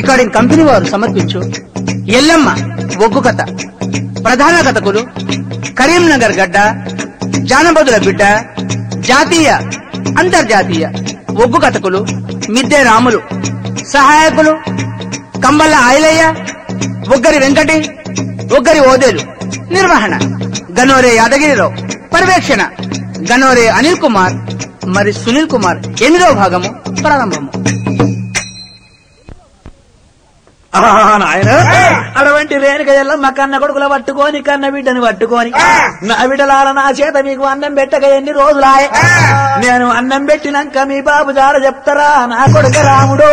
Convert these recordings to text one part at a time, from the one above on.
Recording company వారు సమర్పించు ఎల్లమ్మ ఒగ్గు కథ ప్రధాన కథకులు కరీంనగర్ గడ్డ జానపదుల బిడ్డ జాతీయ అంతర్జాతీయ ఒగ్గు కథకులు మిద్దె రాములు సహాయకులు కంబల్ల ఆయలయ్య ఒగ్గరి వెంకటి ఒగ్గరి ఓదేలు నిర్వహణ గనోరే యాదగిరిరావు పర్యవేక్షణ గనోరే అనిల్ కుమార్ మరి సునీల్ కుమార్ ఎనిమిదవ భాగము ప్రారంభము నాయన అటువంటి రేణుక ఎల్లమ్మ కన్న కొడుకుల పట్టుకొని కన్న బిడ్డని పట్టుకొని నా బిడ్డలాల నా చేత మీకు అన్నం పెట్టక ఎన్ని రోజులాయే నేను అన్నం పెట్టినాక మీ బాబు జాడ చెప్తారా నా కొడుక రాముడు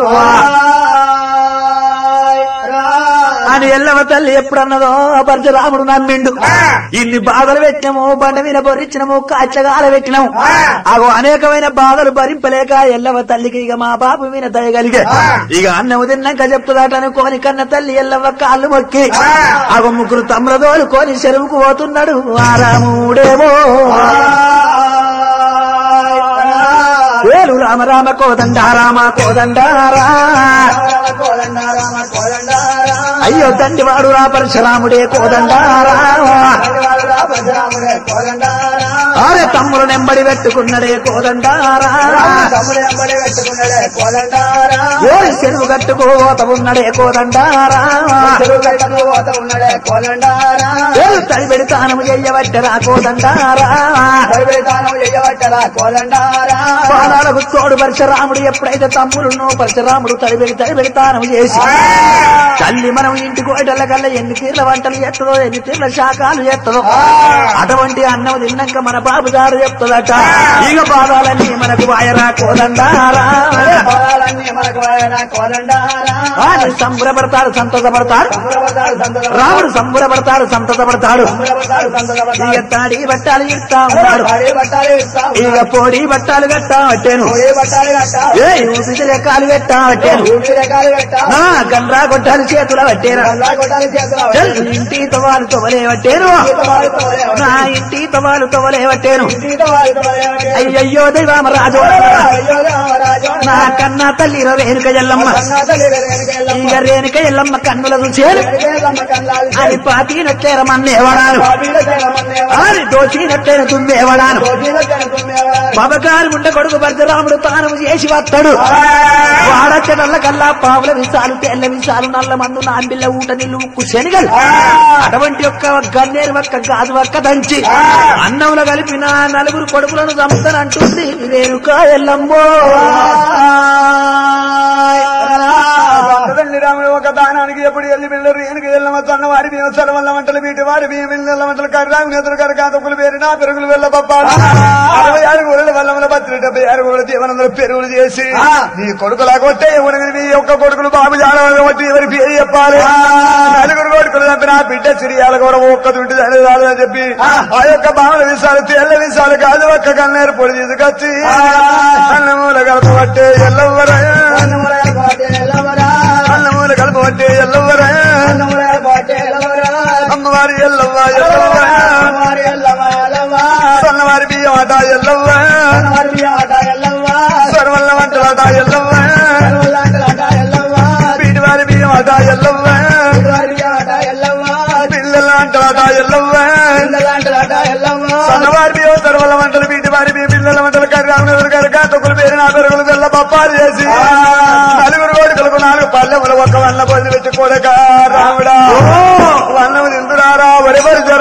అని ఎల్లమ్మ తల్లి ఎప్పుడన్నదో పరశురాముడు నమ్మిండు ఇన్ని బాధలు పెట్టినాము బండ మీద బొర్రిచ్చినాము కాచగాల పెట్టినాము అగో అనేకమైన బాధలు భరింపలేక ఎల్లవ తల్లికి ఇక మా బాబు మీద దయగలిగే ఇక అన్నము తిన్నాక చెప్తుందట అనుకోని కన్న తల్లి ఎల్లవ కాళ్ళు మొక్కి అగో ముగ్గురు తమ్రదోలు కోని చెరువుకు పోతున్నాడు ఆ రాముడేమో వేలు రామ రామ కోదండ రామ కోదండారా అయ్యో తండ్రివాడు రా పరశురాముడే కోదండారా ఆరే తమ్ముడు నెంబడి పెట్టుకున్నడే కోదండారా ఓరి చెరువు కట్టుకోత ఉన్నడే కోదండారా ఏలు తడి పెడతానము చెయ్యబట్టరా కోదండారా పాదాలకు తోడు పరశురాముడు ఎప్పుడైతే తమ్ముడున్నో పరశురాముడు తడిబెడి తడిబెడి తానం చేసి తల్లి మనం ఇంటికి పోయేటల్ల కల్లా ఎన్ని తీర్ల వంటలు చేస్తుందో ఎన్ని తీర్ల శాఖలు చేస్తుందో అటువంటి అన్నం తిన్నాక మన బాబు దారు చెప్తుందట ఇక బాధాలన్నీ మనకు వాయరా కోదండారా అని సంబరపడతాడు సంతోషపడతాడు రాముడు సంబరపడతాడు సంతోషపడతాడు ఇక తాడి బట్టాలు ఇస్తా ఉన్నాడు ఇక పొడి బట్టాలు కట్టా పట్టాను ఏ ఊపిరి రెక్కాలు పెట్టా పట్టాను నా గండ్రా గొడ్డాలు చేతుల పట్టాను ఇంటి తవాలు తొవలే పట్టాను నా ఇంటి తవాలు తొవలే పట్టాను అయ్యయ్యో దైవామ రాజు నా కన్నా తల్లి రేణుక ఎల్లమ్మ ఇక రేణుక ఎల్లమ్మ కన్నుల చూసేరు అని పాతినట్లేరమన్నేవాడాను అని దోచినట్లేన తుమ్మేవాడాను బాబగారు ఉండ కొడుకు భద్రరాముడు తానము చేసి వస్తాడు వాడచ్చడల్ల కల్లా పావుల విసాలు తెల్ల విసాలు నల్ల మందు నాంబిల్ల ఊట నీళ్లు ఉక్కు శనిగలు అటువంటి యొక్క గన్నేరు ఒక్క గాజు ఒక్క దంచి అన్నంలో కలిపిన నలుగురు కొడుకులను చంపుతానంటుంది రేణుక ఎల్లమ్మో తల్లి రాముడు ఒక దానానికి ఎప్పుడు ఎల్లి పిల్లలు ఏనుగు ఎల్లమ తన్న వారి బియ్యం సరవల్ల వంటలు వీటి వారి బియ్యం వెళ్ళ వంటలు కర్రాము నెదురు కర కాతకులు పేరు నా పెరుగులు వెళ్ళ పప్పాడు అరవై ఆరు గోళ్ళ వల్లముల పత్రి డెబ్బై ఆరు గోళ్ళ దీవనందరూ పెరుగులు చేసి నీ కొడుకులా కొట్టే ఉనగని నీ యొక్క కొడుకులు బాబు జాడవని కొట్టి ఎవరి పేరు చెప్పాలి నలుగురు కొడుకులు చంపిన ఆ బిడ్డ సిరియాల కూడా ఒక్క దుంటి చాలు అని చెప్పి ఆ యొక్క బాముల విషాలు తెల్ల విషాలు కాదు ఒక్క కన్నేరు పొడి తీసుకొచ్చి అన్నమూల కలపబట్టే ఎల్లవరా అన్నమూల కలపబట్టే ఎల్లవరా అమ్మవారి ఎల్లవ్వ ఎల్లవ్వ సన్నవారి బియ్యం అట ఎల్లవ్వ సర్వల్ల వంటలట ఎల్లవ్వ పీటివారి బియ్యం అట ఎల్లవ్వ పిల్లల వంటలట ఎల్లవ్వ సన్నవారి బియ్యం సర్వల్ల వంటలు పీటివారి బియ్యం పిల్లల వంటలు కర్రీ రామనగర్ గారి కాతకులు పేరు నా పెరుగులు వెళ్ళ పప్పాలు చేసి నలుగురు కోడికలకు నాలుగు పల్లెములు ఒక వల్ల పొంది పెట్టి కొడక రాముడా వన్నము తింటున్నారా వరి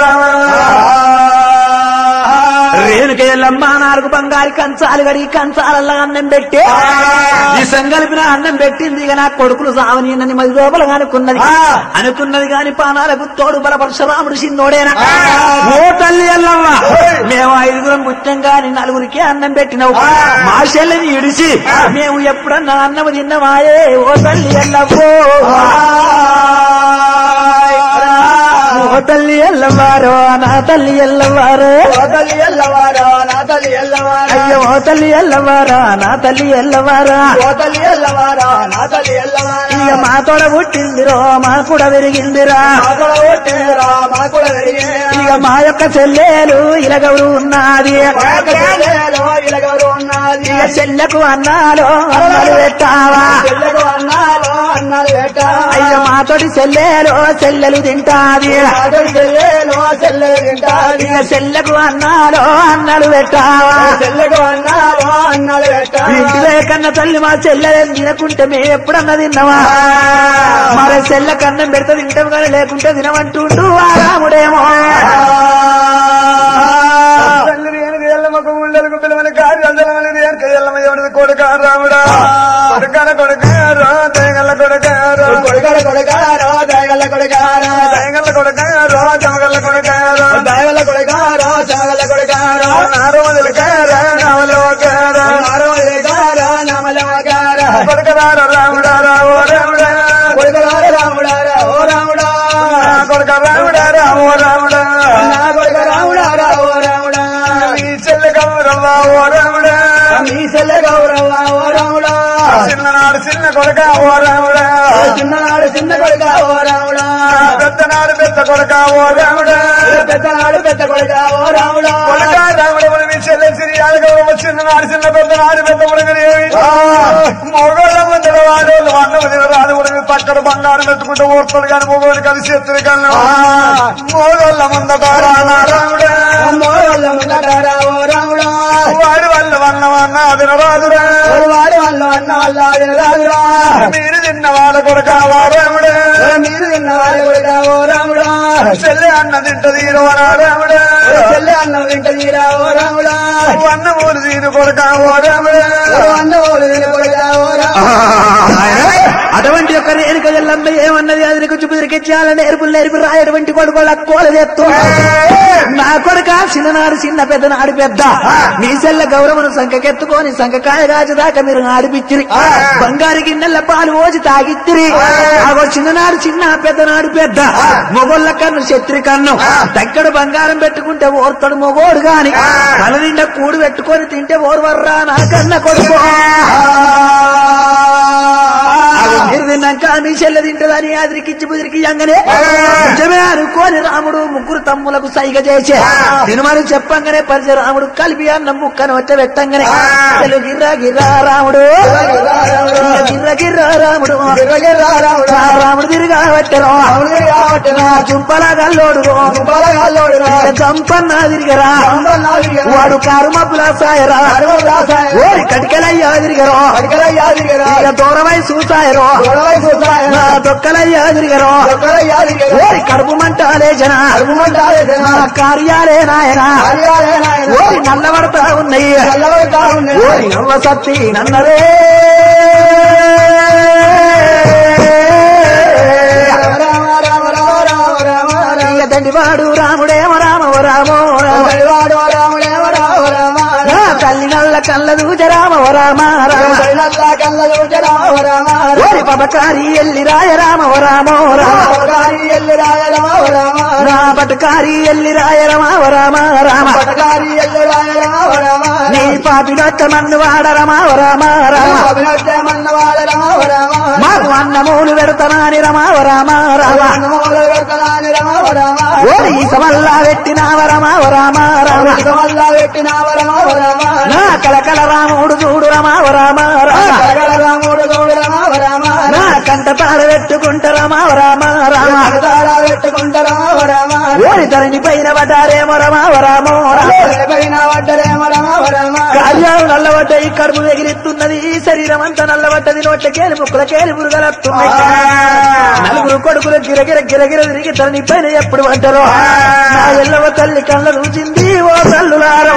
రేణుక ఎల్లమ్మ నాలుగు బంగారు కంచాలు గడిగి కంచాలల్లా అన్నం పెట్టి ఈ సంగలిపిన అన్నం పెట్టింది ఇక నా కొడుకులు సావని నన్ను మది లోపల అనుకున్నది అనుకున్నది కాని పానాలకు తోడు బల పరశురాముడు చిన్నోడేనా ఓ తల్లి ఎల్లమ్మ మేము ఐదుగురం పుట్టాం గాని నలుగురికి అన్నం పెట్టినావు మా చెల్లిని ఇడిచి మేము ఎప్పుడన్నా అన్నం తిన్నమాయే ఓ తల్లి ఎల్లవ్వో ఓ తల్లి ఎల్లవారో నా తల్లి ఎల్లవారో అయ్యో ఓ తల్లి ఎల్లవారా నా తల్లి ఎల్లవారా ఇక మా తోడ పుట్టిందిరో మా కూడా పెరిగిందిరా ఇక మా యొక్క చెల్లెలు ఇలగౌరు ఉన్నది ఇక చెల్లెకు అన్నాలో అన్నలు పెట్టావా అన్నాడు వేట అయ్య మాతోటి సెల్లేలో సెల్లెలు తింటాది అతడు చెల్లెలు చెల్లెలు తింటాది ఇక సెల్లకు అన్నాలో అన్నాడు పెట్టావా చెల్లెకు అన్నాడు అన్నాడు వేట ఇంటిలో కన్న తల్లి మా చెల్లెలు తినకుంటే మేము ఎప్పుడన్నా తిన్నావా మరి సెల్ల కన్నం పెడితే తింటాం కానీ లేకుంటే తినమంటుండు ఆ రాముడేమో తల్లి రేణుక ఎల్లమ్మకు ఉండలకు పిల్లమని కార్యాలమని రేణుక ఎల్లమ్మ ఎవరిది కొడుక రాముడా కొడుకాన కొడుకారో తేగల్ల కొడుకారో కొడుకాడు కొడుకారో దయగల్ల కొడుకారో తేగల్ల కొడుకారో చమగల్ల కొడుకారో దయగల్ల కొడుకారో చాగల్ల కొడుకారో నారో మొదలుకారా నవలో కారా ఆరో ఎగారో నమలమగారో కొడుకరారో రాముడా రావో రాముడా కొడుకరారు రాముడారా ఓ రాముడా కొడుక రాముడా రావో రాముడా నా కొడుక రాముడారా ఓ రాముడా నీ చెల్లె గౌరవ ఓ రాముడా మీ చెల్లె గౌరవ ఓ రాముడా చిన్ననాడు చిన్న కొడుక ఓ రాముడా చిన్ననాడు చిన్న కొడుక ఓ రాముడా పెద్దనాడు పెద్ద కొడుక ఓ రాముడా పెద్దనాడు పెద్ద కొడుక ఓ రాముడా కొడుక రాముడు మీ చెల్లె సిరి గౌరవ చిన్ననాడు చిన్న పెద్దనాడు పెద్ద కొడుకునేవి మొగోళ్ళ ముందర వాడోళ్ళు అన్నం తినరాదు ఉడికి పక్కన బంగారం పెట్టుకుంటూ ఊరుతాడు కానీ మొగోడు కలిసి ఎత్తుడు కన్నా మొగోళ్ళ ముందట రాముడా మోరల్ల ముందటారా ఓ రాముడా వాడి వల్ల వన్నవన్న తినరాదురా వాడు వల్ల అన్న వల్ల రాదురా మీరు తిన్న వాళ్ళ కొడుక రాముడా మీరు తిన్న వారి కొడుక ఓ రాముడా చెల్లె అన్న తింట తీరవరా రాముడా చెల్లె అన్నం తింట తీరా ఓ రాముడా అన్న ఊరు తీరు కొడుక ఓ రాముడా అన్న ఓడు తిన కొడుక ఓ రాముడా అటువంటి యొక్క రేణుక ఎల్లమ్మ ఏమన్నది అది నీకు చూపు చాలా నేర్పులు నేర్పి రాయటువంటి కొడుకోళ్ళ కోల తెత్తు నా కొడుక చిన్ననాడు చిన్న పెద్ద నాడు పెద్ద మీ సెల్ల గౌరవను సంఖకెత్తుకొని సంఖకాయ దాకా మీరు ఆడిపిచ్చిరి బంగారు గిన్నెల పాలు పోసి తాగిత్తిరి ఆగో చిన్ననాడు చిన్న పెద్దనాడు పెద్ద మొగోళ్ళ కన్ను శత్రి కన్ను దగ్గర బంగారం పెట్టుకుంటే ఓర్తడు మొగోడు గాని తల నిండా కూడు పెట్టుకొని తింటే ఓర్వర్రా నా కన్న కొడుకు అది మీరు తిన్నాక మీ చెల్లె తింటదని అదిరికిచ్చి బుదిరికి అంగనే నిజమే అనుకోని రాముడు ముగ్గురు తమ్ములకు సైగ చేసే తినమని చెప్పంగానే పరిచయ రాముడు కలిపి అన్న ముక్కను వచ్చే పెట్టంగానే అసలు గిర్రా గిర్రా రాముడు గిర్ర గిర్రా రాముడు ఆ రాముడు తిరిగా పెట్టరు చుంపల గల్లోడు చంపన్న తిరిగరా వాడు కారు మబ్బుల సాయరా ఓరి కటికలయ్యా తిరిగరు ఇక దూరమై చూసాయరు నా దొక్కలయ్యా తిరిగరు ఓరి కడుపు మంటాలే జన నా కార్యాలే నాయన ఓరి నల్లబడతా ఉన్నాయి ఓరి నవ్వ సత్తి నన్నరే ఇక తండ్రివాడు రాముడేమో రామో రామో రామ నా తల్లి నల్ల కళ్ళ దూచ రామో రామ రామ ఓరి పబకారి ఎల్లి రాయ రామ రామో రామ నా పటకారి ఎల్లి రాయ రమ రామ రామ నీ పాపినొక్క మన్ను వాడ రమ రామ రామ మాకు అన్నమూలు పెడతనాని రమ రామ రామ ఓరి సమల్లా పెట్టినావ రమ రామ రామ నా కలకల రాముడు చూడు రమ రామ రామ నా కంట తాడ పెట్టుకుంట రమ రామ రామ ఓరి ధరణి పైన పడ్డారేమో రమ రామో రామ కార్యాలు నల్లబడ్డ ఈ కడుపు ఎగిరిస్తున్నది ఈ శరీరం అంతా నల్లబడ్డది నోట్లకేలి ముక్కులకేలి మురుగలత్తున్నాయి నలుగురు కొడుకులు గిరగిర గిరగిర తిరిగి తనని పైన ఎప్పుడు పడ్డరో నా ఎల్లవ తల్లి కళ్ళ రుచింది ఓ తల్లులారో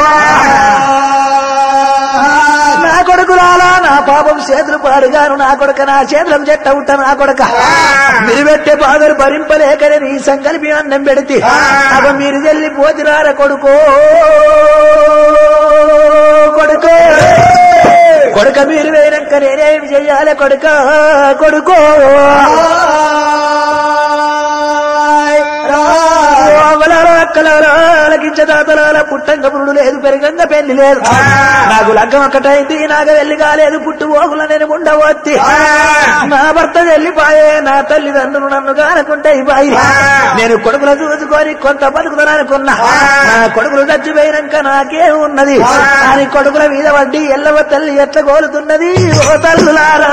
నా కొడుకులాలా నా పాపం చేతులు పాడుగాను నా కొడుక నా చేతులం చెట్ట ఉంటా నా కొడుక మీరు పెట్టే బాధలు భరింపలేకనే నీ సంకల్పి అన్నం పెడితే అవ మీరు వెళ్ళి పోతిరార కొడుకో కొడుకో కొడుక మీరు వేయనక్క నేనేమి చెయ్యాలి కొడుక కొడుకో ఓ అవ్వలాల అక్కలాల ఆలకించ తాతలాల పుట్టంగ పురుడు లేదు పెరగంగ పెళ్లి లేదు నాకు లగ్గం ఒక్కటైంది నాకు వెళ్ళి కాలేదు పుట్టు పోగుల నేను ఉండవచ్చి నా భర్త వెళ్ళిపోయే నా తల్లిదండ్రులు నన్ను కానుకుంటే ఇవ్వాలి నేను కొడుకులు చూసుకొని కొంత బతుకుతాననుకున్నా నా కొడుకులు చచ్చిపోయినాక నాకే ఉన్నది అని కొడుకుల మీద వడ్డీ ఎల్లవ తల్లి ఎట్ల కోలుతున్నది ఓ తల్లులారా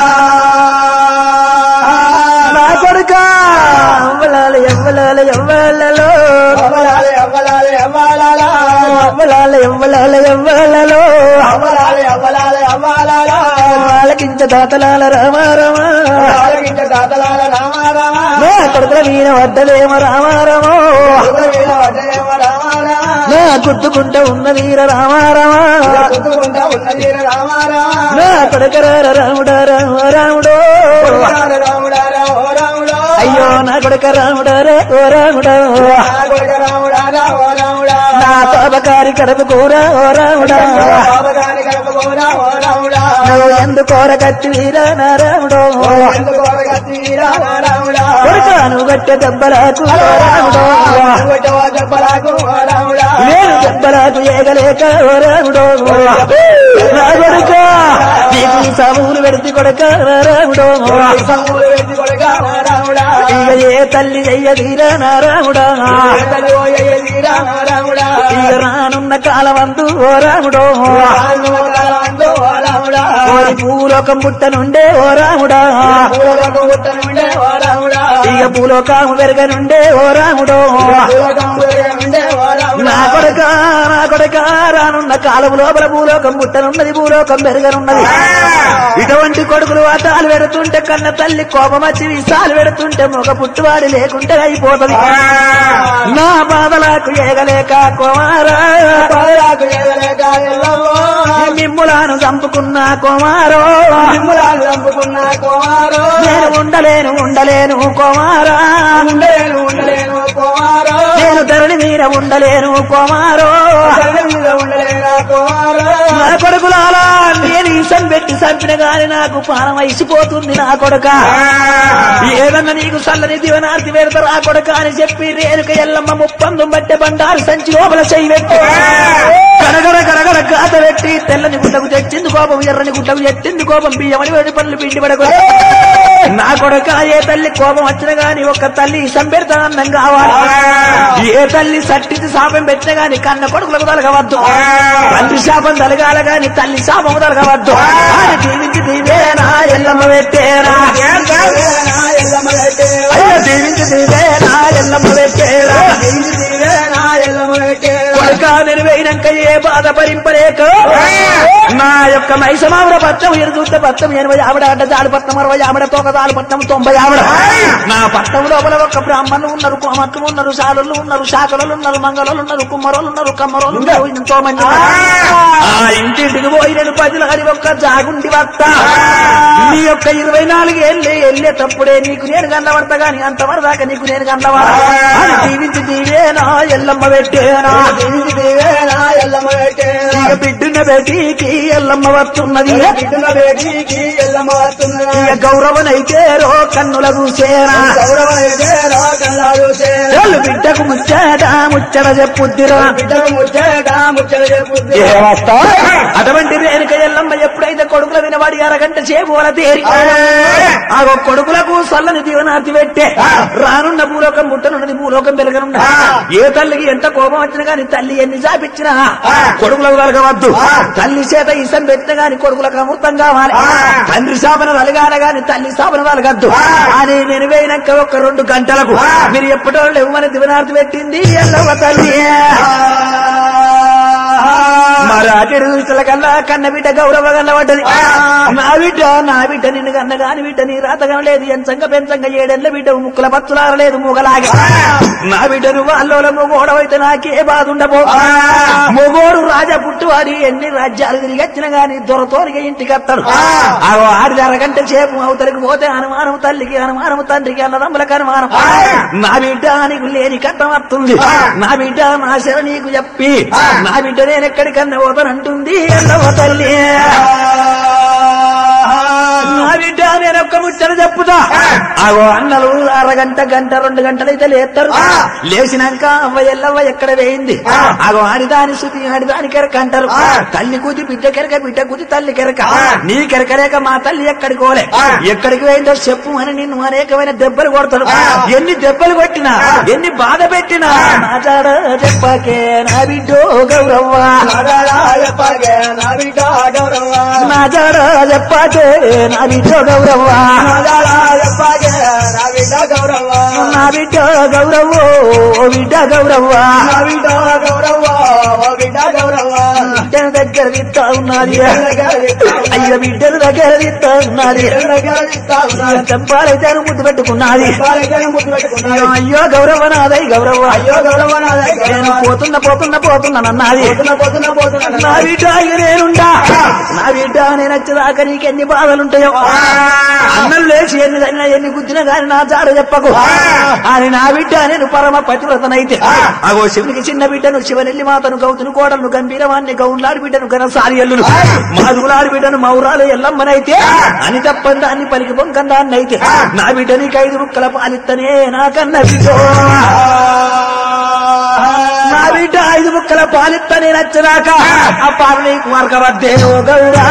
నా కొడుక ఎవ్వలాలి ఎవ్వలాలి ఎవ్వలలో అవ్వలాలి అవ్వలాలి అవ్వాలాలా ఎవ్వలాలి ఎవ్వలాలి ఎవ్వలలో అవ్వలాలి అవ్వలాలి అవ్వాలాలా వాళ్ళకింత దాతలాల రామారమా ఆలకించ దాతలాల రామారామా నా కొడుకుల మీద వడ్డలేమ రామారమో వీణ వడ్డయేమ రామారామా నా గుద్దుకుంటా ఉన్నది రామారమా గుర్తుకుంటా ఉన్నది రామారామా నా కొడుకరార రాముడా రామ రాముడో రాముడా రాముడా ఓ రాముడా అయ్యో నా కొడుక రాముడారా ఓ రాముడా నా కొడుక రాముడా రా ఓ రాముడా నా తోబకారి కడప కూర ఓ రాముడా బాబగారి కలుపుకోరా ఓ రాముడా నువ్వు ఎందుకోర కత్తి వీరా నా రాముడో ఎందుకు కత్తిరా ఓ రాముడా కొడుక నువ్వు గట్టె దెబ్బలకు ఓ రాముడో కొట్టవా చెప్పలాకు ఓ రాముడా నేను దెబ్బలకు ఏగలేక ఓ రాముడో నా కొడుక నీకు ఈ సాములు పెడితే కొడక నా రాముడో సంగులు వెతి కొడుక ఓ రాముడా ఇక ఏ తల్లి చెయ్యదీరా నా రాముడా ఏతలు ఓ ఎయ్యలీరా ఓ రాముడా ఇక రానున్న కాలమందు ఓ రాముడో రాముడు ఓ రాముడా ఓరి భూలోకం పుట్టనుండే ఓ రాముడా పూలకు ఉత్తరముండే ఓ రాముడా ఇక భూలోకము పెరగనుండే ఓ రాముడో పూలకం ఉండే ఓ రాముడా నా కొడక నా కొడక రానున్న కాలం లోపల భూలోకం పుట్టనున్నది భూలోకం పెరగనున్నది ఇటువంటి కొడుకులు వాటాలు పెడుతుంటే కన్న తల్లి కోపం వచ్చి విసాలు పెడుతుంటే మొగ పుట్టువాడి లేకుంటే అయిపోతుంది నా బాధలకు ఏగలేక కుమారా పాలకు ఎగలేక ఎల్లవో మిమ్ములను చంపుకున్న కుమారో నిమ్ములాలు చంపుకున్న కుమారు నేను ఉండలేను ఉండలేను కుమారా ఉండలేను ఉండలేను కుమారు నేను ధరణి మీద ఉండలేను కుమారో తల్లి మీద ఉండలేనా కుమారు నా కొడుకులాలా నేను ఇసం పెట్టి చంపిన గాని నాకు ప్రాణం అయిసిపోతుంది నా కొడుక ఏదన్నా నీకు చల్లని దివనార్తి పెడతారు ఆ కొడుక అని చెప్పి రేణుక ఎల్లమ్మ ముప్పందు బట్టె బండారు సంచి లోపల చెయ్యి పెట్టి గడగడ గడగడ గాత పెట్టి తెల్లని గుడ్డకు తెచ్చింది కోపం ఎర్రని గుడ్డకు ఎత్తింది కోపం బియ్యమని వేడి పనులు పిండి పడకు నా కొడుక ఏ తల్లి కోపం వచ్చిన గాని ఒక తల్లి ఇసం పెడతా అన్నం కావాలి ఏ తల్లి సట్టిది శాపం పెట్టిన గాని కన్న కొడుకులకు తలగవద్దు తండ్రి శాపం తలగాల గాని తల్లి శాపం తలగవద్దు అని దీవించి దీవేనా ఎల్లమ్మ పెట్టేనా ఎల్లమ్మ పెట్టేరా అయ్యో దీవించి దీవేనా ఎల్లమ్మ పెట్టేనా దీవేనా ఎల్లమ్మ పెట్టేరా కొడుక నేను వేయినాక ఏ బాధ భరింపలేక నా యొక్క మైసమావిడ పట్టం ఎరుగుత పట్టం ఎనభై ఆవిడ అడ్డ జాడు పట్టం అరవై ఆవిడ తోక దాడు పట్టం తొంభై ఆవిడ నా పట్టం లోపల ఒక బ్రాహ్మణులు ఉన్నారు కోమట్లు ఉన్నారు శాలులు ఉన్నారు శాఖలు ఉన్నారు మంగళలు ఉన్నారు కుమ్మరోలు ఉన్నారు కమ్మరోలు ఉన్నారు ఎంతో మంది ఉన్నారు. ఆ ఇంటింటికి పోయి నేను పదిల హరి ఒక్క జాగుండి వస్తా నీ యొక్క ఇరవై నాలుగు ఏళ్ళే వెళ్ళేటప్పుడే నీకు నేను కన్నబడతా గాని అంతవరదాకా నీకు నేను కన్నవాడా అని దీవించి దీవేనా ఎల్లమ్మ పెట్టేనా దీనికి దీవేనా ఎల్లమ్మ పెట్టేరా ఇక బిడ్డున్న బేటీకి ఎల్లమ్మ వస్తున్నది బిడ్డల బేటీకి ఎల్లమ్మ వస్తున్నదా ఇక గౌరవనైతే రో కన్నుల చూసేనా గౌరవైతేరా కల్లాడు చేరా వాళ్ళు బిడ్డకు ముచ్చట ముచ్చట చెప్పుద్దిరా బిడ్డకు ముచ్చట ముచ్చట చెప్పుద్ది ఏవస్తా? అటువంటి రేణుక ఎల్లమ్మ ఎప్పుడైతే కొడుకుల వినవాడి అరగంట సేపు వల తేరి ఆ కొడుకులకు సల్లని దీవనార్తి పెట్టే రానున్న భూలోకం పుట్టనున్నది భూలోకం పెరగనున్నది ఏ తల్లికి ఎంత కోపం వచ్చినా గాని తల్లి ఎన్ని చాపిచ్చినా కొడుకులకు కలగవద్దు తల్లి చేత ఇసం పెట్టిన గాని కొడుకులకు అమృతం కావాలి తండ్రి శాపన కలగాల గాని తల్లి శాపన కలగద్దు అని నేను వేయినాక ఒక రెండు గంటలకు మీరు ఎప్పటో ఇవ్వమని దివనార్తి పెట్టింది ఎల్లమ్మ తల్లి మరాఠీడు చూసిన కల్లా కన్న బిడ్డ గౌరవ గల్లబడ్డది నా బిడ్డ నా బిడ్డ నిన్ను కన్న గాని బిడ్డ నీ రాతగం లేదు ఎంచంగ పెంచంగ ఏడెళ్ళ బిడ్డ ముక్కుల పచ్చులారలేదు మూగలాగా నా బిడ్డ నువ్వు అల్లోల మొగోడవైతే నాకే బాధ ఉండబో మొగోడు రాజా పుట్టువాడి ఎన్ని రాజ్యాలు తిరిగి వచ్చిన గాని దొరతోనిగా ఇంటికి వస్తాడు ఆ ఆడి అరగంట సేపు అవతలికి పోతే అనుమానం తల్లికి అనుమానం తండ్రికి అన్నదమ్ములకు అనుమానం నా బిడ్డ నీకు లేని కట్టం వస్తుంది నా బిడ్డ నా శర నీకు చెప్పి నా బిడ్డ నేను ఎక్కడికన్నా పోతానంటుంది ఎల్లవ తల్లి నా బిడ్డ నేను ఒక్క ముచ్చట చెప్పుతా అగో అన్నలు అరగంట గంట రెండు గంటలైతే లేస్తారు లేచినాక అవ్వ ఎల్లవ్వ ఎక్కడ వేయింది అగో ఆడిదాని శుతి ఆడిదాని కెరక అంటారు తల్లి కూతి బిడ్డ కెరక బిడ్డ కూతి తల్లి కెరక నీ కెరకలేక మా తల్లి ఎక్కడికి పోలే ఎక్కడికి పోయిందో చెప్పు అని నిన్ను అనేకమైన దెబ్బలు కొడతాడు ఎన్ని దెబ్బలు కొట్టినా ఎన్ని బాధ పెట్టినా నా జాడ చెప్పకే నా బిడ్డో గౌరవ్వ నా జాడ చెప్పకే నా బిడ్డో గౌరవ్వ నా బిడ్డ గౌరవ్వో ఓ బిడ్డ గౌరవ్వ బిడ్డను దగ్గర తిత్తా ఉన్నది అయ్య బిడ్డను దగ్గర తిత్తా ఉన్నది చెప్పాలైతే ముద్దు పెట్టుకున్నది అయ్యో గౌరవ నాదై గౌరవ అయ్యో గౌరవ నాదై గౌరవ. నేను పోతున్న పోతున్న పోతున్నానన్నది పోతున్నా పోతున్నా నా బిడ్డ ఇక నేనుండా నా బిడ్డ నేను వచ్చేదాకా నీకు ఎన్ని బాధలుంటాయో అన్నం లేచి ఎన్ని తగినా ఎన్ని గుద్దినా గాని నా జాడ చెప్పకు అని నా బిడ్డ నేను పరమ పతివ్రతనైతే అగో శివునికి చిన్న బిడ్డను శివనెల్లి మాతను గౌతును కోడలను గంభీరవాన్ని గౌన్లాడి బిడ్డను ఘనసారి ఎల్లును మాదుగులాడి బిడ్డను మౌరాలు ఎల్లమ్మనైతే అని తప్పని దాన్ని పలికి పొంకందాన్ని అయితే నా బిడ్డ నీకు ఐదు ముక్కల పాలిత్తనే నాకన్న బిడ్డ నా బిడ్డ ఐదు ముక్కల పాలిత్తనే నచ్చరాక ఆ పాలు నీకు మార్గవద్దే ఓ గౌరా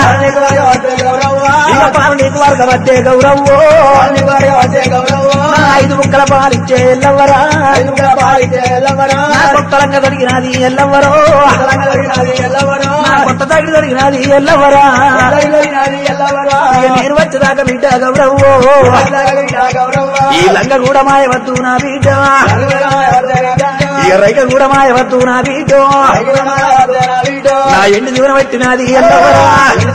ఇక పాలు నీకు మార్గవద్దే గౌరవ్వో నా ఐదు ముక్కల పాలిచ్చే ఎల్లవరా నా కొత్తలంగా దొరికినది ఎల్లవరో నా కొత్త తగిలి దొరికినది ఎల్లవరా ఇక నేను వచ్చేదాకా బిడ్డ గౌరవ్వో ఈ లంగ కూడా మాయవద్దు నా బిడ్డ ఇక రైక కూడా మాయవద్దు నా బిడ్డ నా ఎండు దీవెన పెట్టినది ఎల్లవరా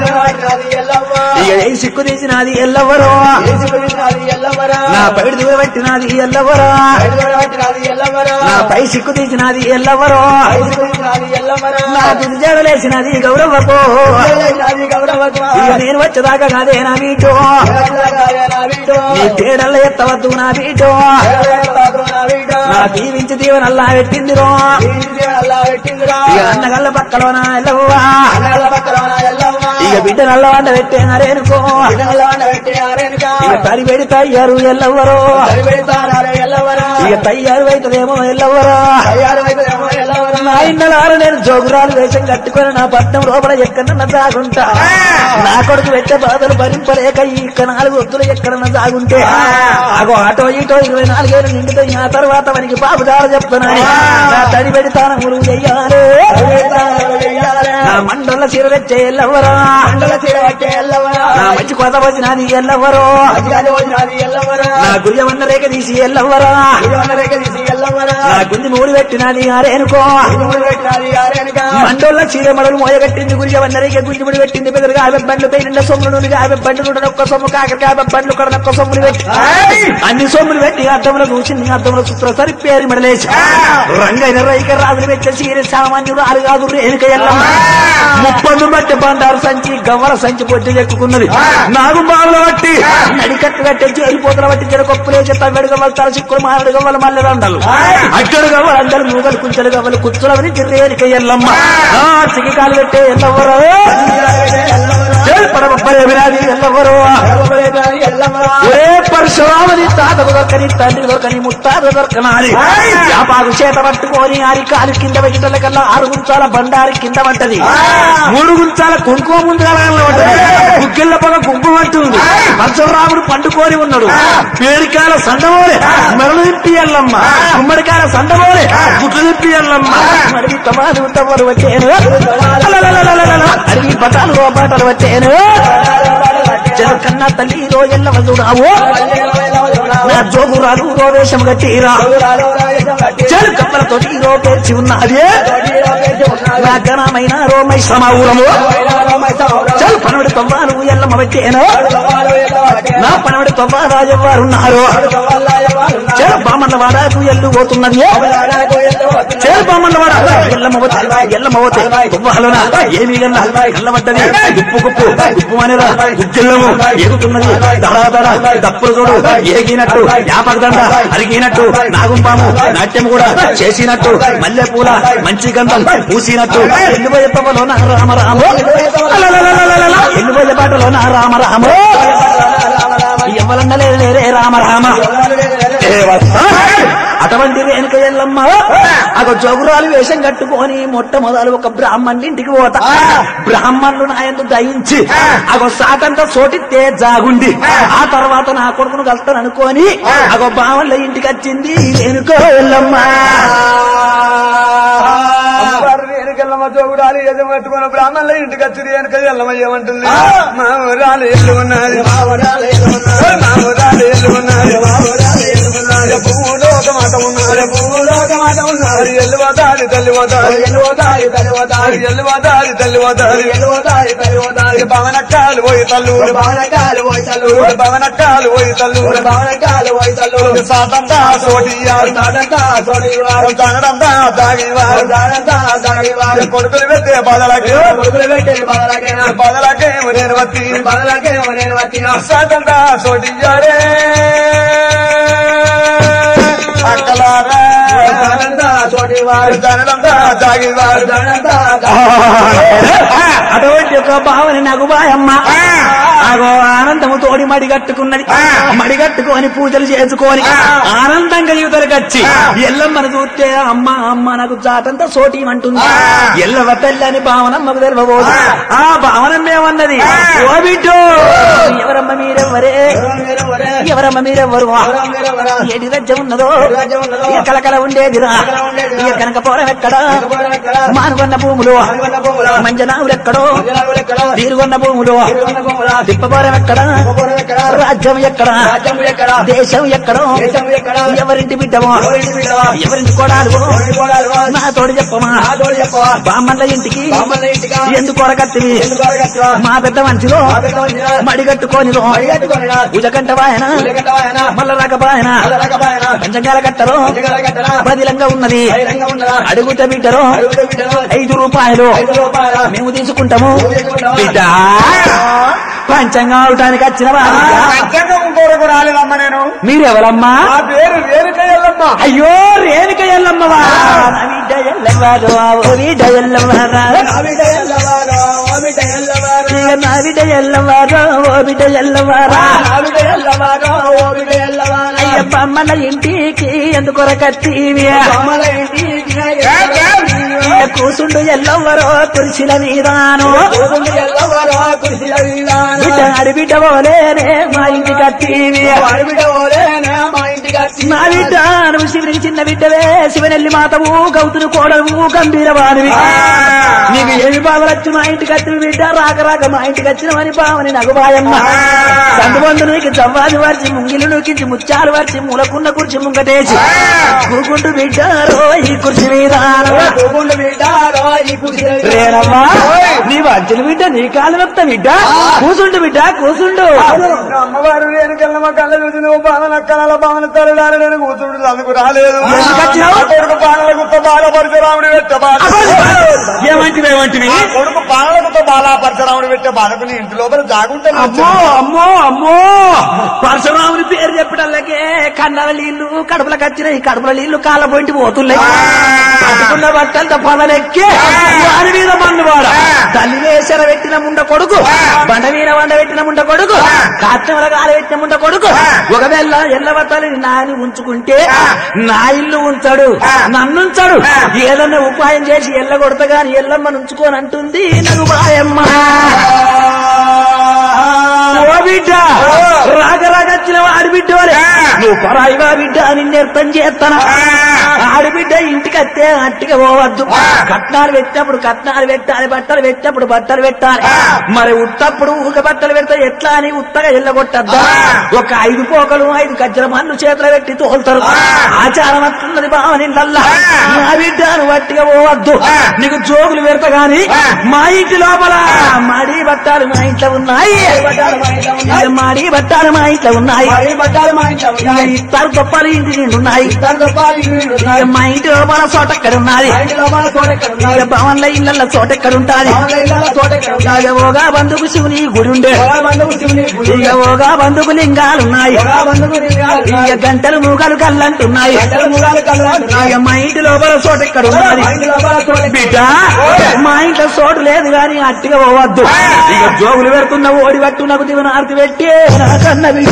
ఇక ఏ సిక్కు తీసినది ఎల్లవరో నా పైడి దీవెన పెట్టినది ఎల్లవరా నా పై సిక్కు తీసినది ఎల్లవరో నా తుది జడలేసినది గౌరవకో ఇక నేను వచ్చేదాకా కాదే నా బిడ్డో నీ తేడల్ల ఎత్తవద్దు నా బిడ్డో నా దీవించి దీవెనల్లా పెట్టిందిరో ఇక అన్నగల్ల పక్కలో నా ఎల్లవ్వా ఇక బిడ్డ నల్ల వంట పెట్టేనారేనుకో ఇక తడి పెడితే అయ్యారు ఎల్లవ్వరో ఇక తయ్యారు అవుతుందేమో ఎల్లవ్వరో నా ఇన్నలారు నేను జోగురాలు వేషం కట్టుకొని నా పట్నం లోపల ఎక్కడన్నా దాగుంటా నా కొడుకు పెట్టే బాధలు భరింపలేక ఈ ఇక్క నాలుగు వద్దులు ఎక్కడన్నా దాగుంటే అగో అటో ఇటో ఇరవై నాలుగేళ్ళు నిండుతాయి ఆ తర్వాత మనకి బాబు దార చెప్తున్నాను నా తడి పెడతాను మురుగు చెయ్యాలి నా మండల చీర తెచ్చే ఎల్లవరా నా మంచి కొత్త వచ్చినది ఎల్లవరో నా గురియవన్న రేఖ తీసి ఎల్లవరా నా గుంది మూడు పెట్టినది ఆరేనుకో మండోళ్ళ చీర మడలు మోయగట్టింది గురియవన్న రేఖ గుంజి ముడి పెట్టింది పెద్దగా యాభై బండ్లు పై నిండా సొమ్ములు నూనె యాభై బండ్లు నూట ఒక్క సొమ్ము కాకరికి యాభై బండ్లు కూడా ఒక్క సొమ్ములు పెట్టి అన్ని సొమ్ములు పెట్టి అర్థంలో కూర్చుని అర్థంలో సూత్ర సరి పేరు మెడలేసి రంగైన రైక రాజులు పెట్టే చీర సామాన్యుడు అరుగాదు రేణుక ఎల్లమ్మ ముప్పందు బట్టి బండారు సంచి గవ్వల సంచి పొట్టి ఎక్కుకున్నది నాగు బావుల బట్టి నడికట్టు కట్టే చేరిపోతుల బట్టి జడకొప్పులేసి తవ్వెడు గవ్వలు తల చిక్కులు మారడు గవ్వలు మల్లె దండలు అక్కడు గవ్వలు అందరు మూగలు కుంచెలు గవ్వలు కుచ్చుల నుంచి రేణుక ఎల్లమ్మ ఆ చికికాలు పెట్టే ఎల్లవరో పడబరే వినాది ఎల్లవరో ఒరే పరశురాముని తాతకు దొరకని తండ్రి దొరకని ముత్తాత దొరకనాలి వ్యాపారు చేత పట్టుకొని ఆరి కాలు కింద పెట్టల కల్లా ఆరు గుంచాల బండారి కింద పట్టది మూడు గుంచాల కుంకుమ ముందుగా ఉంటది గుగ్గిళ్ళ పొగ కుంకుమ అంటుంది పరశురాముడు పండుకొని ఉన్నాడు పేరికాల సండమోలే మరలు తిప్పి ఎల్లమ్మ గుమ్మడికాల సండమోలే గుట్లు తిప్పి ఎల్లమ్మ మరి తమాలు తమరు వచ్చేను అడిగి బటాలు బాటలు వచ్చేను జనకన్నా తల్లి రో ఎల్లవ చూడావు నా జోగురాలు రో వేషం గట్టిరా చెడు కప్పలతో రో పేర్చి ఉన్నది నా ఘనమైన రోమై సమావురము చల్ పనవడి తొవ్వాలు ఎల్లమ్మ పెట్టేను నా పనవడి తొవ్వ రాజవ్వారున్నారు చెడు బామన్న వాడకు ఎల్లు పోతున్నది చెడు బామన్న వాడ ఎల్ల ఎల్లమ్మ పోతే ఎల్లమ్మ పోతే తువ్వహలోన ఏమి గన్నా కళ్ళబడ్డది గుప్పు గుప్పు గుప్పు అనేరా ఉజ్జల్లము ఎగుతున్నది దడా దడా దప్పులు చూడు ఏగినట్టు యాపకదండ అరిగినట్టు నాగుంపాము నాట్యం కూడా చేసినట్టు మల్లె పూల మంచి గంధం పూసినట్టు ఎల్లుబోయే పవలోన రామ రామ ఎల్లుబోయే పాటలోన రామ రామ ఎవరన్నా లేరు లేరే రామ రామ అటువంటి వెనుక ఎల్లమ్మ అగ జోగురాలు వేషం కట్టుకొని మొట్టమొదలు ఒక బ్రాహ్మణుడి ఇంటికి పోతా బ్రాహ్మణులు నాయందు దయించి అగో సాటంతా చోటితే జాగుండి ఆ తర్వాత నా కొడుకును కలుస్తాను అనుకోని అగో బావళ్ళ ఇంటికి వచ్చింది వెనుక ఎల్లమ్మ అమ్మవారు వెనుకెళ్ళమ్మ జోగుడాలి యజం కట్టుకున్న బ్రాహ్మణుల ఇంటికి వచ్చి వెనుక ఎల్లమ్మ ఏమంటుంది మా ఊరాలు ఎల్లు ఉన్నది మా ఊరాలు ఎల్లు ఉన్నది మా ఊరాలు ఎల్లు ఉన్నది మా ఊరాలు ఎల్లు ఉన్నది పువ్వులో ఒక మాట ఉన్నది పువ్వులో ఒక మాట ఉన్నది ఎల్లు పోతాది తల్లి పోతాది ఎల్లు పోతాది తల్లి పోతాది ఎల్లు పోతాది తల్లి పోతాది ఎల్లు పోతాది తల్లి పోతాది భవనక్కాలు పోయి తల్లుడు భవనక్కాలు పోయి తల్లుడు భవనక్కాలు పోయి తల్లుడు భవనక్కాలు పోయి తల్లుడు సాతంతా సోటియారు సాతంతా సోటియారు తాగడంతా తాగివారు తాగడంతా తాగివారు కొడుకులు పెట్టే బాధలకి కొడుకులు పెట్టే బాధలకి బాధలకే నేను వచ్చి బాధలకే నేను వచ్చి సాతంతా సోటియారే అక్కలారా తాగడంతా సోటివారు తాగడంతా తాగివారు తాగడంతా అటువంటి ఒక భావని నాకు బాయమ్మ అగో ఆనందము తోడి మడిగట్టుకున్నది మడిగట్టుకొని పూజలు చేసుకొని ఆనందంగా యువతలకు వచ్చి ఎల్లమ్మను చూస్తే అమ్మ అమ్మ నాకు జాటంతా సోటి అంటుంది ఎల్లవ తెల్లని భావనమ్మకు తెలియబోదు ఆ భావనం ఏమన్నది ఓ బిడ్డు ఎవరమ్మ మీరెవరే ఎవరమ్మ మీరెవరు ఏడి రాజ్యం ఉన్నదో ఇక కలకల ఉండేదిరా ఇక కనుక పోరం ఎక్కడ మానుగొన్న భూములు మంజనావులు ఎక్కడో తీరుగొన్న భూములు తిప్పబోరం ఎక్కడ రాజ్యం ఎక్కడ దేశం ఎక్కడో ఎవరింటి బిడ్డమో ఎవరింటి కొడాలు నా తోడు చెప్పమా బామ్మల ఇంటికి ఎందుకు కొరకత్తివి మా పెద్ద మంచిలో మడిగట్టుకొని భుజకంట వాయన మల్ల రకపాయన పంచకాల కట్టరు బదిలంగా ఉన్నది అడుగుట బిడ్డరు ఐదు రూపాయలు మేము తీసుకుంటాము బిడ్డ పంచంగా అవటానికి వచ్చిన వారు పంచంగం కొరకు రాలేదమ్మ నేను మీరెవరమ్మా నా పేరు రేణుక ఎల్లమ్మ అయ్యో రేణుక ఎల్లమ్మవా నా బిడ్డ ఎల్లవారు ఓ బిడ్డ ఎల్లవారా ఇక నా బిడ్డ ఎల్లవారు ఓ బిడ్డ ఎల్లవారా అయ్యప్ప మన ఇంటికి ఎందుకొరకత్తివి కూసుండు ఎల్లవరో కుర్చీల మీదాను బిడ్డ అడి బిడ్డ పోలేనే మా ఇంటికి అత్తివి నా బిడ్డ నువ్వు శివునికి చిన్న బిడ్డవే శివనెల్లి మాతవు గౌతులు కోడవు గంభీరవాడివి నీకు ఏమి బాధలు వచ్చి మా ఇంటికి వచ్చిన బిడ్డ రాక రాక మా ఇంటికి వచ్చినవని బావని నగు బాయమ్మ సందుబంధు నీకు చవ్వాలి వార్చి ముంగిలు నూకించి ముత్యాలు వార్చి మూలకున్న కుర్చి ముంగటేసి కూకుంటూ బిడ్డారో ఈ కుర్చీ మీద రేనమ్మా నీ వంచలు బిడ్డ నీ కాలు వెప్త బిడ్డ కూసుండు బిడ్డ కూసుండు అమ్మవారు రేణుకెళ్ళమ్మ కళ్ళ చూసి నువ్వు బాధన కళల బాధన తరడాలి నేను కూతుడు అందుకు రాలేదు ఎందుకు వచ్చినావు? నా కొడుకు బాణల గుత్త బాల పరశురాముడు పెట్ట బాధ ఏమంటివి ఏమంటివి నా కొడుకు బాణల గుత్త బాల పరశురాముడు పెట్టే బాధకు నీ ఇంటి లోపల జాగుంటే అమ్మో అమ్మో అమ్మో పరశురాముని పేరు చెప్పడాలకే కన్నల నీళ్లు కడుపులకు వచ్చినాయి కడుపుల నీళ్లు కాళ్ళ పొంటి పోతున్నాయి కట్టుకున్న బట్టలతో పదనెక్కి వారి మీద మండువాడ తల్లి వేసర పెట్టిన ముండ కొడుకు బండ మీద వండ పెట్టిన ముండ కొడుకు కాత్రముల కాల పెట్టిన ముండ కొడుకు ఒకవేళ ఎల్లవతలిని నాని ఉంచుకుంటే నా ఇల్లు ఉంచాడు నన్నుంచాడు ఏదన్నా ఉపాయం చేసి ఎల్ల కొడతా గాని ఎల్లమ్మ నుంచుకోని అంటుంది నాకు బాయమ్మ ఓ బిడ్డ రాగ రాగచ్చిన ఆడి బిడ్డ వలె నువ్వు పరాయివా బిడ్డ నిన్నెర్థం చేస్తానా ఆడబిడ్డ ఇంటికి వస్తే అట్టిగా పోవద్దు కట్నాలు పెట్టినప్పుడు కట్నాలు పెట్టాలి బట్టలు పెట్టినప్పుడు బట్టలు పెట్టాలి మరి ఉత్తప్పుడు ఊక బట్టలు పెడితే ఎట్లా అని ఉత్తగా ఎల్లగొట్టద్దా ఒక ఐదు పోకలు ఐదు గజ్జల మన్ను చేతులు పెట్టి తోలుతారు ఆచారం అట్లున్నది బావనిళ్ళల్లా నా బిడ్డ నువ్వు అట్టిగా పోవద్దు నీకు జోగులు పెడతా గాని మా ఇంటి లోపల మాడి బట్టాలు మా ఇంట్లో ఉన్నాయి ఇక మాడి బట్టాలు మా ఇంట్లో ఉన్నాయి ఉన్నాయి మరి బట్టాలు మా ఇంట్లో ఇక ఉన్నాయి ఇస్తారు గొప్పలు ఇంటి నిండు ఉన్నాయి ఇద్దరు గొప్పలు ఇల్లు ఉన్నాయి ఇక మా ఇంటి లోపల చోట ఎక్కడ ఉన్నది మా ఇంటి లోపల తోట ఎక్కడ ఉన్నాయి ఇక భవన్ల ఇళ్ళ చోట ఎక్కడ ఉంటాది మామూలు ఇళ్ళలో తోట ఎక్కడ ఉన్నాయి ఇక ఓగా బంధుకు శివుని గుడి ఉండే పొగా బంధువు శివుని గుడి ఇక ఓగా బంధుకు లింగాలు ఉన్నాయి పొగా బంధువు లింగాలు ఉన్నాయి. ఇక గంటలు మూగలు కళ్ళంటున్నాయి గంటల ముగాలు కళ్ళు ఉన్నాయి. ఇక మా ఇంటి లోపల చోట ఎక్కడ ఉన్నది మా ఇంటి లోపల తోట ఎక్కడ బిడ్డ మా ఇంట్లో చోటు లేదు గాని అట్టిగా పోవద్దు ఇక జోగులు పెడుతున్న ఓడి పట్టు నాకు దివన ఆర్తి పెట్టి నా కన్న బిడ్డ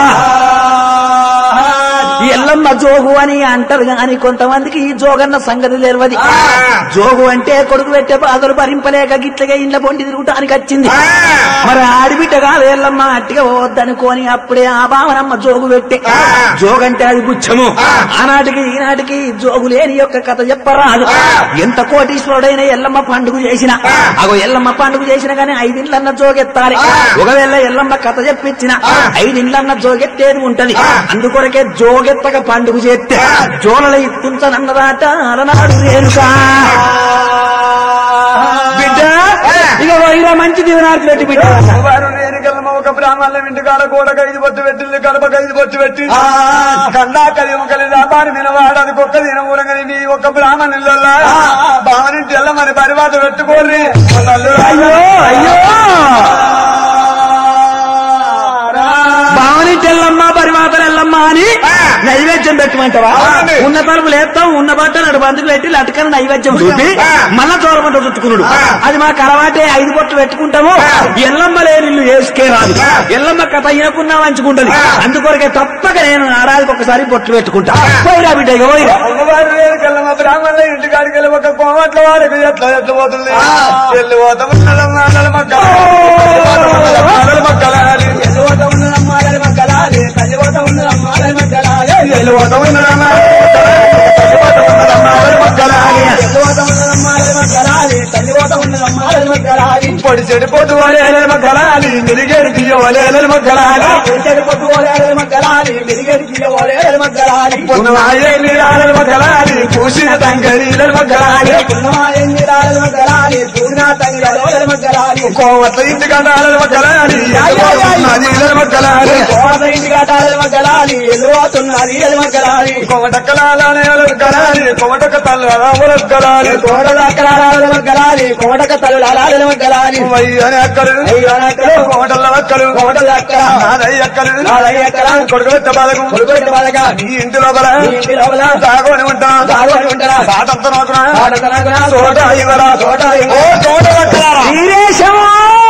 ఎల్లమ్మ జోగు అని అంటారు గాని కొంతమందికి ఈ జోగన్న సంగతి తెలియదు జోగు అంటే కొడుకు పెట్టే బాధలు భరింపలేక గిట్లగా ఇండ్ల పొంటి తిరుగుటానికి వచ్చింది మరి ఆడిబిడ్డ కాదు ఎల్లమ్మ అట్టిగా పోవద్దనుకోని అప్పుడే ఆ భావనమ్మ జోగు పెట్టే జోగంటే అది గుచ్చము ఆనాటికి ఈనాటికి జోగు లేని యొక్క కథ చెప్పరాదు ఎంత కోటీశ్వరుడైన ఎల్లమ్మ పండుగ చేసిన అగో ఎల్లమ్మ పండుగ చేసిన గానీ ఐదిండ్లన్న జోగెత్తాలి ఒకవేళ ఎల్లమ్మ కథ చెప్పించిన ఐదిండ్లన్న జోగెత్తేది ఉంటది అందుకొరకే జోగెత్తక పండుగ చేస్తే జోలల ఇత్తుంచనన్నదాట అలనాడు రేణుకా బిడ్డ ఇక వైరా మంచి దీవనార్థి పెట్టి బిడ్డ వారు రేణుకెళ్ళమ ఒక బ్రాహ్మణుల ఇంటికాడ గోడకు ఐదు బొట్టు పెట్టింది కడపకు ఐదు బొట్టు పెట్టి కందా కలియుమకలి వ్యాపారి నిలవాడు అది కుక్క దిన ఊరగని నీ ఒక బ్రాహ్మణుల భావనింటి వెళ్ళమని పరివాత పెట్టుకోర్రి అయ్యో అయ్యో భావని తెల్లమ్మ పరిమాతలు ఎల్లమ్మ అని నైవేద్యం పెట్టమంటావా అవునండి. ఉన్న తలుపులు వేస్తాం ఉన్న బట్టలు అటు బందుకు పెట్టి లటకని నైవేద్యం చూపి మళ్ళా చోరమంట చుట్టుకున్నాడు అది మాకు అలవాటే ఐదు బొట్లు పెట్టుకుంటాము ఎల్లమ్మ లేని ఇల్లు వేసుకే రాదు ఎల్లమ్మ కథ ఇనకున్నా మంచుకుంటది అందుకొరకే తప్పక నేను ఆరాదికి ఒకసారి బొట్లు పెట్టుకుంటా పోయిరా బిడ్డ ఇక పోయిరా అమ్మవారు రేణుకెళ్ళమ బ్రాహ్మణుల ఇంటికాడికి వెళ్ళి ఒక కోమట్ల వారికి ఎట్లా ఎట్లా పోతుంది వెళ్ళి పోతాం మక్కల మక్కలాలి ఎల్లువత ఉన్నదమ్మాలని మగ్గలాలి తల్లివత ఉన్నదమ్మాలని మగ్గలాలి వెళ్ళి పోతాం మక్కలాలి ఎల్లువత ఉన్నదమ్మాలని మగ్గలాలి తల్లివత ఉన్నదమ్మాలని మగ్గలాలి పొడి చెడిపోతు వలేల మక్కలాలి మిరిగేడు తీయవలేల మక్కలాలి చెడు పొట్టుకోలేని మగ్గలాలి మిరిగేది తీయవలేని మగ్గలాలి పునమాయే నీరాల మక్కలాలి పూసిన తంగరీల మక్కలాలి పున్నమాయంది రాలని మగ్గలాలి పూర్ణ తంగిలోని మగ్గలాలి కోవట్ల ఇంటి కండాల మక్కలాలి నదీల మక్కలాలి కోట ఇంటి కట్టాలని మగ్గలాలి ఎల్లువతున్నది అని మగ్గలాలి కొమటక్కలాలనే మక్కలాలి కొమటక తల్ల మక్కలాలి కోటలు అక్కలాలని మగ్గలాలి కోటక తల్లులాలని మగ్గలాలి వయ్యని అక్కలు అయ్యానక్కలు కోటల అక్కలు కోటలు అక్కడ నాదయ్య అక్కలు నాదయ్య అక్కలు కొడుకు పెట్ట బాధకు కొడుకు బాలగా ఈ ఇంటి లోపల ఈ ఇంటి లోపల దాగోని ఉంటా దాగోని ఉంటారా? దాటంతా నాకునా ఆడతనకునా తోట ఇవరా తోట ఓ తోట అక్కలారా వీరేశమా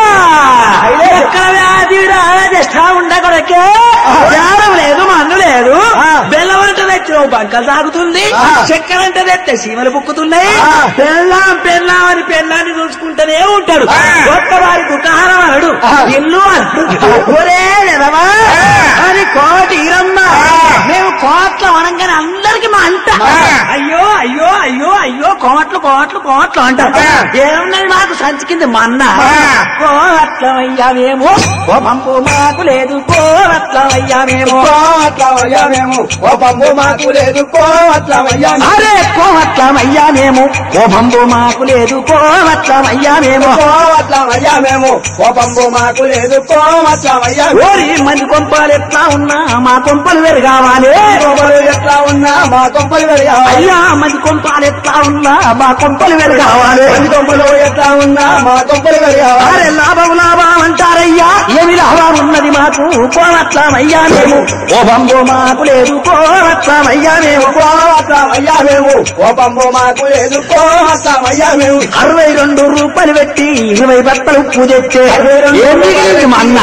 ఎక్కడ వ్యాధి రాజస్థా ఉండకొడకే జ్ఞానం లేదు మందు లేదు బెల్లం అంటే తెచ్చిన బంకలు తాగుతుంది చక్కెర అంటే తెస్తే సీమలు బుక్కుతున్నాయి పెళ్ళాం పెళ్ళాం అని పెళ్ళాన్ని చూసుకుంటూనే ఉంటాడు ఒక్క వారి దుకాణం అనడు ఇల్లు అనడు ఒరే ఎదవా అని కోటి ఇరమ్మ మేము కోట్ల వనంగానే అందరికి మా అంట అయ్యో అయ్యో అయ్యో అయ్యో కోట్లు కోట్లు కోట్లు అంటారు ఏమున్నది మాకు సంచి కింద మన్న కోట్లమయ్యావేమో ఓ పంపు మాకు లేదు కోట్లమయ్యావేమో అయ్యామేమో ఓ పంపు మాకు లేదు కో అట్లా అయ్యాము అరే కోట్లమయ్యామేమో ఓ పంపు మాకు లేదు కోట్లమయ్యామేమో కో అట్లా అయ్యామేమో ఓ పంపు మాకు లేదు కో అట్లా అయ్యాము ఓరి మంది కొంపాలు ఎట్లా ఉన్నా మా కొంపలు వెరగావాలి కొంపలు ఎట్లా ఉన్నా మా కొంపలు పెరగాలి అయ్యా మంది కొంపాలు ఎట్లా ఉన్నా మా కొంపలు వెరగావాలి మంది కొంపలు ఎట్లా ఉన్నా మా కొంపలు పెరగాలి అరే లాభం లాభం అంటారయ్యా ఏమి లాభం ఉన్నది మాకు కోవట్లమయ్యా మేము ఓ బంబో మాకు లేదు కోవట్లమయ్యా మేము కో అట్లా అయ్యామేమో ఓ పంపు మాకు లేదు కో అట్లా అయ్యామేమో అరవై రెండు రూపాయలు పెట్టి ఇరవై బట్టలు ఉప్పు తెచ్చే ఏమి అన్న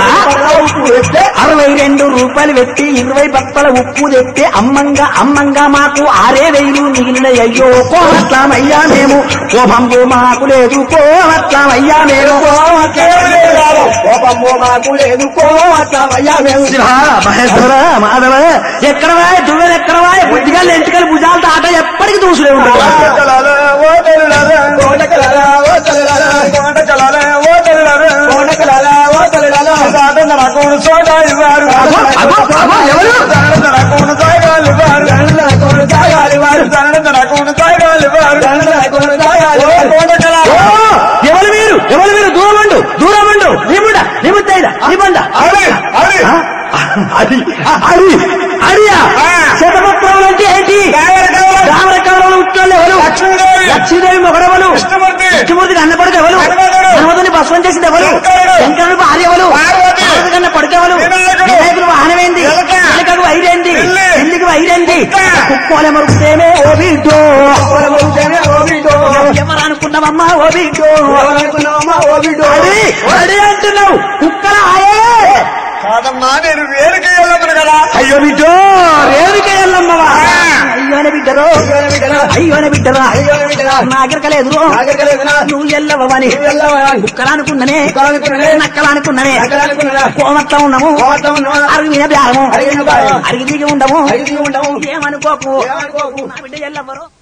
అరవై రెండు రూపాయలు పెట్టి ఇరవై బట్టల ఉప్పు తెస్తే అమ్మంగా అమ్మంగా మాకు ఆరే వేలు మిగిలిన అయ్యో కోవట్లమయ్యా మేము ఓ బంబో మాకు లేదు కోవట్లమయ్యా మేము ఓ పంపు మాకు లేదు కో అట్లా అయ్యామేమో శివ మహేశ్వర మాధవ ఎక్కడవా దువ్వెలు ఎక్కడవా బుద్ధిగా ఎంటికలు భుజాలు తాట ఎప్పటికి దూసులే ఉంటావు కోటకలాల ఓ తెల్లారా కోటకలారా ఓ తల్లులారా కోటకలాల ఓ తెల్లారా కోటకలారా ఓ తల్లులారా దాటంత రకమును చోట ఇవ్వారు అగో, అగో, అగో, ఎవరు? దాటంత రకమును తాగాలి ఇవ్వారు దండల కోరు తాగాలి వారు దాటంత రకమును తాగాలి ఇవ్వారు దండల కోరు తాగాలి ఓ వారు కోటకలాల ఓ, ఎవరు మీరు ఎవరు మీరు దూరం ఉండు దూరం ఉండు నీ ముండ నీ ముద్దైద నీ బండ అరే అరే ఆ? అది అది అడియా ఆ. శతపత్రం అంటే ఏంటి రామర కవరంలో ఉట్టోళ్ళు ఎవరు లక్ష్మీదేవి. లక్ష్మీదేవి మొగడవలు కృష్ణమూర్తి. కృష్ణమూర్తికి అన్నపడికి ఎవరు హనుమంతుడు. హనుమంతుని భస్వం చేసింది ఎవరు శంకరుడు. శంకరుడు భార్య ఎవరు పార్వతి. పార్వతి కన్నా పడుకెవరు వినాయకుడు. వినాయకుడు వాహనమేంది ఎలుక. ఎలుకకు వైరేంది పిల్లి. ఎల్లికి వైరేంది కుక్క. కుక్కోలే మరుగుతేనే ఓ బిడ్డో ఎవరు అనుకున్నావమ్మా ఓ బిడ్డో అది అది అంటున్నావు కుక్కల ఆయే కాదమ్మా నేను వేరుకి వెళ్ళను కదా అయ్యో బిడ్డో రేణుక ఎల్లమ్మవా అయ్యోనే బిడ్డరో అయ్యోనే బిడ్డరా నాగరికలేదు నువ్వు ఎల్లవని కుక్కలనుకున్ననే నక్కలనుకున్ననే కోమత్త ఉన్నాము అరుగు మీద బేరము అరిగి దిగి ఉండము ఏమనుకోకు నా బిడ్డ ఎల్లవరు